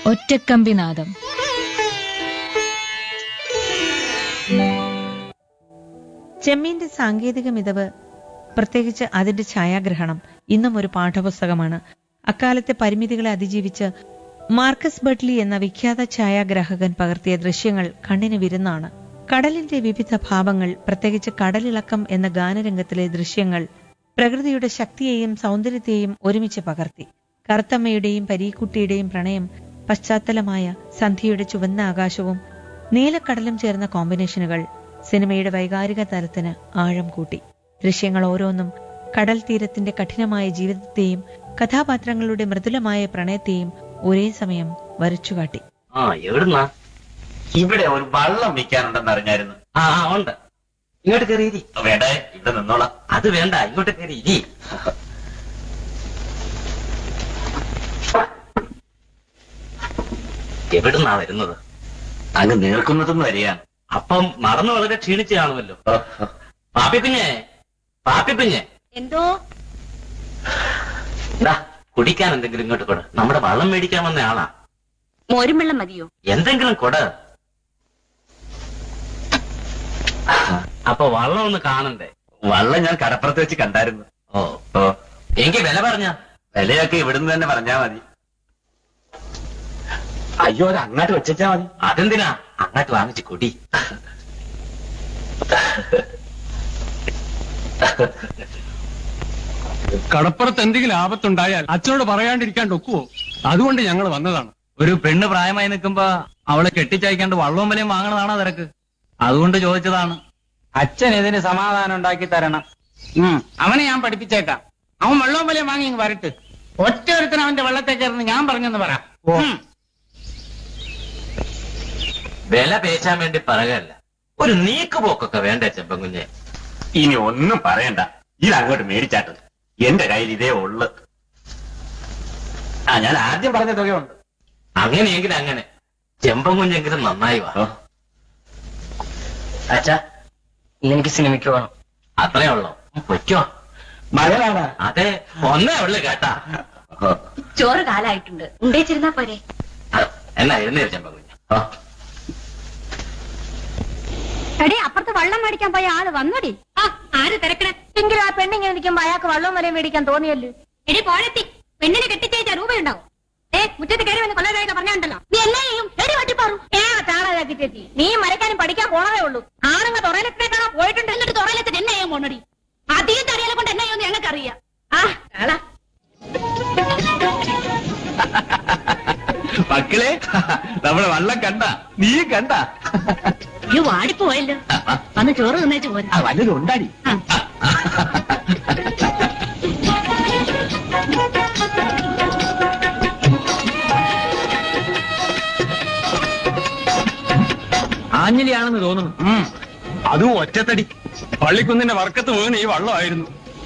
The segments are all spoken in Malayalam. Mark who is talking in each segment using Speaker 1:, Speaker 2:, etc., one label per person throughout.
Speaker 1: ഒറ്റക്കമ്പിനാദം
Speaker 2: ചെമ്മീന്റെ സാങ്കേതിക മികവ് പ്രത്യേകിച്ച് അതിന്റെ ഛായാഗ്രഹണം ഇന്നും ഒരു പാഠപുസ്തകമാണ് അക്കാലത്തെ പരിമിതികളെ അതിജീവിച്ച് മാർക്കസ് ബട്ട്ലി എന്ന വിഖ്യാത ഛായാഗ്രാഹകൻ പകർത്തിയ ദൃശ്യങ്ങൾ കണ്ണിന് വിരുന്നാണ് കടലിന്റെ വിവിധ ഭാവങ്ങൾ പ്രത്യേകിച്ച് കടലിളക്കം എന്ന ഗാനരംഗത്തിലെ ദൃശ്യങ്ങൾ പ്രകൃതിയുടെ ശക്തിയെയും സൗന്ദര്യത്തെയും ഒരുമിച്ച് പകർത്തി കറുത്തമ്മയുടെയും പരീക്കുട്ടിയുടെയും പ്രണയം പശ്ചാത്തലമായ സന്ധ്യയുടെ ചുവന്ന ആകാശവും നീലക്കടലും ചേർന്ന കോമ്പിനേഷനുകൾ സിനിമയുടെ വൈകാരിക തലത്തിന് ആഴം കൂട്ടി ദൃശ്യങ്ങൾ ഓരോന്നും കടൽ തീരത്തിന്റെ കഠിനമായ ജീവിതത്തെയും കഥാപാത്രങ്ങളുടെ മൃദുലമായ പ്രണയത്തെയും ഒരേ സമയം വരച്ചുകാട്ടി
Speaker 3: ആ എവിടുന്നാ
Speaker 4: ഇവിടെ ഒരു വള്ളം വിൽക്കാനുണ്ടെന്ന് അറിഞ്ഞായിരുന്നു
Speaker 3: ആ ആ, ഉണ്ട് ഇങ്ങോട്ട് കയറി ഇരി
Speaker 4: വേണ്ട ഇവിടെ നിന്നോളാം
Speaker 3: അത് വേണ്ട ഇങ്ങോട്ട് കയറി ഇരി എവിടുന്നാ വരുന്നത്
Speaker 4: അങ്ങ് നേർക്കുന്നതെന്ന് വരികയാണ്
Speaker 3: അപ്പം നടന്നു വളരെ ക്ഷീണിച്ചു കാണുമല്ലോ പാപ്പി കുഞ്ഞെ പാപ്പി കുഞ്ഞെ
Speaker 5: എന്തോ
Speaker 3: ഇതാ കുടിക്കാൻ എന്തെങ്കിലും ഇങ്ങോട്ട് കൊട് നമ്മുടെ വള്ളം മേടിക്കാൻ വന്ന ആളാ
Speaker 5: മോരും വെള്ളം മതിയോ
Speaker 3: എന്തെങ്കിലും കൊട് അപ്പൊ വള്ളം ഒന്ന് കാണണ്ടേ
Speaker 4: വള്ളം ഞാൻ കടപ്പുറത്ത് വെച്ച് കണ്ടായിരുന്നു
Speaker 3: ഓ
Speaker 4: ഓ
Speaker 3: എനിക്ക് വില പറഞ്ഞ
Speaker 4: വിലയൊക്കെ ഇവിടുന്ന് തന്നെ പറഞ്ഞാ മതി അയ്യോ അത് അങ്ങോട്ട് വെച്ചാ മതി
Speaker 3: അതെന്തിനാ അങ്ങോട്ട് വാങ്ങിച്ച് കുടി
Speaker 6: കടപ്പുറത്ത് എന്തെങ്കിലും ആപത്തുണ്ടായാൽ അച്ഛനോട് പറയാണ്ടിരിക്കാൻ ഒക്കുവോ അതുകൊണ്ട് ഞങ്ങൾ വന്നതാണ്
Speaker 7: ഒരു പെണ്ണ് പ്രായമായി നിൽക്കുമ്പോ അവളെ കെട്ടിച്ചയക്കാണ്ട് വള്ളവും വിലയും വാങ്ങണതാണോ തിരക്ക് അതുകൊണ്ട് ചോദിച്ചതാണ്
Speaker 8: അച്ഛൻ ഇതിന് സമാധാനം ഉണ്ടാക്കി തരണം ഉം, അവനെ ഞാൻ പഠിപ്പിച്ചേക്കാം അവൻ വെള്ളവും വിലയും വാങ്ങി ഇങ്ങ് വരട്ട് ഒറ്റ ഒരുത്തൻ അവന്റെ വെള്ളത്തെ കയറുന്ന ഞാൻ പറഞ്ഞെന്ന് പറ ഉം.
Speaker 3: വില പേശാൻ വേണ്ടി പറയല്ല ഒരു നീക്കുപോക്കൊക്കെ വേണ്ടേ ചെമ്പൻകുഞ്ഞെ
Speaker 4: ഇനി ഒന്നും പറയണ്ട ഇത് അങ്ങോട്ട് മേടിച്ചാട്ടത് എന്റെ കയ്യിൽ ഇതേ ഉള്ളു ആ ഞാൻ ആദ്യം പറഞ്ഞ തുകയുണ്ട്
Speaker 3: അങ്ങനെയെങ്കിൽ അങ്ങനെ ചെമ്പൻകുഞ്ഞെങ്കിലും നന്നായി വാ
Speaker 4: ഓ,
Speaker 8: അച്ഛാ എനിക്ക് സിനിമയ്ക്ക് പോകണം
Speaker 3: അത്രേ ഉള്ളോ പൊയ്ക്കോ
Speaker 4: മകനാണ്
Speaker 3: അതെ ഒന്നേ ഉള്ളു കേട്ടാ
Speaker 4: ഓ,
Speaker 5: ചോറ് കാലായിട്ടുണ്ട് ഉണ്ടേച്ചിരുന്നാ പോരെ
Speaker 3: ആ, എന്നാ എഴുന്നേര് ചെമ്പൻകുഞ്ഞ്
Speaker 4: ഓ,
Speaker 5: എടേ അപ്പുറത്ത് വെള്ളം മേടിക്കാൻ പോയ ആള് വന്നോടി ആ ആര് തിരക്കണേ എങ്കിലും ആ പെണ്ണിങ്ങനെ നിൽക്കുമ്പോ അയാൾക്ക് വെള്ളം വരെ മേടിക്കാൻ തോന്നിയല്ലോ എടി പോഴത്തി പെണ്ണിനെ കെട്ടിച്ചേച്ച രൂപയുണ്ടാവും ഏ മുറ്റത്ത് കയറി വന്ന് കൊല്ലതായിട്ട് പറഞ്ഞുണ്ടല്ലോ നീ എല്ലാം ചെയ്യും എടി വട്ടിപ്പാറു ഏ ചാളാക്കി ചേച്ചി നീ മരക്കാനും പഠിക്കാൻ പോണതേ ഉള്ളൂ ആണുങ്ങ തുറയിലെത്തിനേക്കാണോ പോയിട്ടുണ്ട് എന്നിട്ട് തുറയിലെത്തി എന്നെ ചെയ്യാൻ പോണടി അധികം തറിയാലെ കൊണ്ട് എന്നെ ചെയ്യുമെന്ന് ഞങ്ങൾക്ക് അറിയാം ആ ചാള
Speaker 7: മക്കളെ നമ്മുടെ വള്ളം കണ്ട നീ കണ്ട
Speaker 5: ഈ വാടിപ്പോയല്ലോ വന്ന് ചോറ് തിന്നേച്ച് പോരാ
Speaker 7: വല്ലതും ഉണ്ടാടി ആഞ്ഞലിയാണെന്ന് തോന്നുന്നു
Speaker 6: ഉം, അതും ഒറ്റത്തടി പള്ളിക്കുന്നിന്റെ വർക്കത്ത് മുഴുവൻ ഈ വള്ളമായിരുന്നു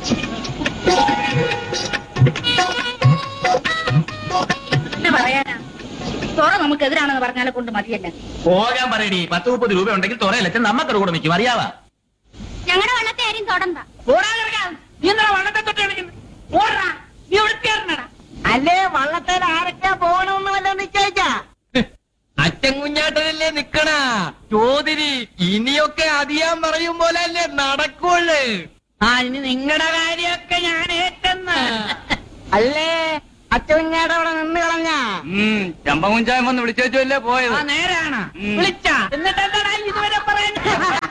Speaker 5: എന്ത് പറയാനാ തുറ നമുക്കെതിരാണെന്ന് പറഞ്ഞാലെ കൊണ്ട് മതിയല്ല
Speaker 7: പോകാൻ പറയടി പത്ത് മുപ്പത് രൂപ ഉണ്ടെങ്കിൽ തുറയിലച്ഛൻ നമ്മക്കത് കൂടെ നിൽക്കും അറിയാവാ
Speaker 5: ഞങ്ങളുടെ വള്ളത്തെ ആരും തൊടണ്ട
Speaker 8: നീ എന്താ വള്ളത്തെ തൊട്ട് കളിക്കുന്നത് ഓടാ നീ വൃത്തിയായിരുന്നടാ
Speaker 9: അല്ലേ വള്ളത്തേൽ ആരൊക്കെ പോകണമെന്ന് വല്ലതും നിശ്ചയിച്ചാ
Speaker 7: അച്ഛൻ കുഞ്ഞാട്ടനല്ലേ നിക്കണ ചോദിരി ഇനിയൊക്കെ അറിയാൻ പറയും പോലെ അല്ലേ നടക്കുള്ളു
Speaker 8: ആ ഇനി നിങ്ങളുടെ കാര്യമൊക്കെ ഞാൻ ഏറ്റെന്ന്
Speaker 9: അല്ലേ അച്ഛങ്ങയുടെ അവിടെ നിന്ന് കളഞ്ഞാ
Speaker 7: ചമ്പകുഞ്ചായം വന്ന് വിളിച്ചേച്ചല്ലേ
Speaker 8: ആ
Speaker 7: പോയത്
Speaker 8: നേരാണ് വിളിച്ച എന്നിട്ട് എന്താടാ ഇതുവരെ പറയുന്നത്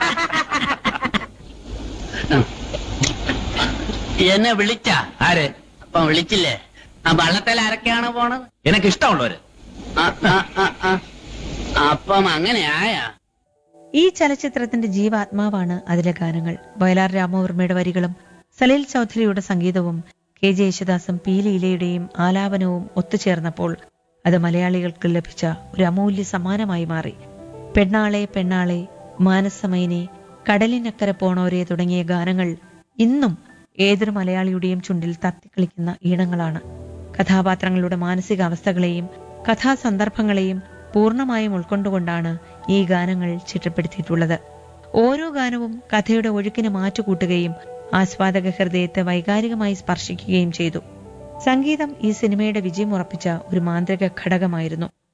Speaker 7: എന്നെ വിളിച്ച ആര്
Speaker 8: അപ്പൊ വിളിച്ചില്ലേ ആ വള്ളത്തിൽ ആരൊക്കെയാണ് പോണത്
Speaker 7: എനക്ക് ഇഷ്ടമുള്ളവര്
Speaker 8: ആ, ആ, ആ, ആ. അപ്പം അങ്ങനെ ആയാ
Speaker 2: ഈ ചലച്ചിത്രത്തിന്റെ ജീവാത്മാവാണ് അതിലെ ഗാനങ്ങൾ വയലാർ രാമവർമ്മയുടെ വരികളും സലീൽ ചൗധരിയുടെ സംഗീതവും കെ ജെ യേശുദാസും പി ലീലയുടെയും ആലാപനവും ഒത്തുചേർന്നപ്പോൾ അത് മലയാളികൾക്ക് ലഭിച്ച ഒരു അമൂല്യ സമ്മാനമായി മാറി പെണ്ണാളെ പെണ്ണാളെ മാനസമൈനെ കടലിനക്കരെ പോണോരെ തുടങ്ങിയ ഗാനങ്ങൾ ഇന്നും ഏതൊരു മലയാളിയുടെയും ചുണ്ടിൽ തത്തിക്കളിക്കുന്ന ഈണങ്ങളാണ് കഥാപാത്രങ്ങളുടെ മാനസികാവസ്ഥകളെയും കഥാസന്ദർഭങ്ങളെയും പൂർണ്ണമായും ഉൾക്കൊണ്ടുകൊണ്ടാണ് ഈ ഗാനങ്ങൾ ചിട്ടപ്പെടുത്തിയിട്ടുള്ളത് ഓരോ ഗാനവും കഥയുടെ ഒഴുക്കിന് മാറ്റുകൂട്ടുകയും ആസ്വാദക ഹൃദയത്തെ വൈകാരികമായി സ്പർശിക്കുകയും ചെയ്തു സംഗീതം ഈ സിനിമയുടെ വിജയം ഉറപ്പിച്ച ഒരു മാന്ത്രിക ഘടകമായിരുന്നു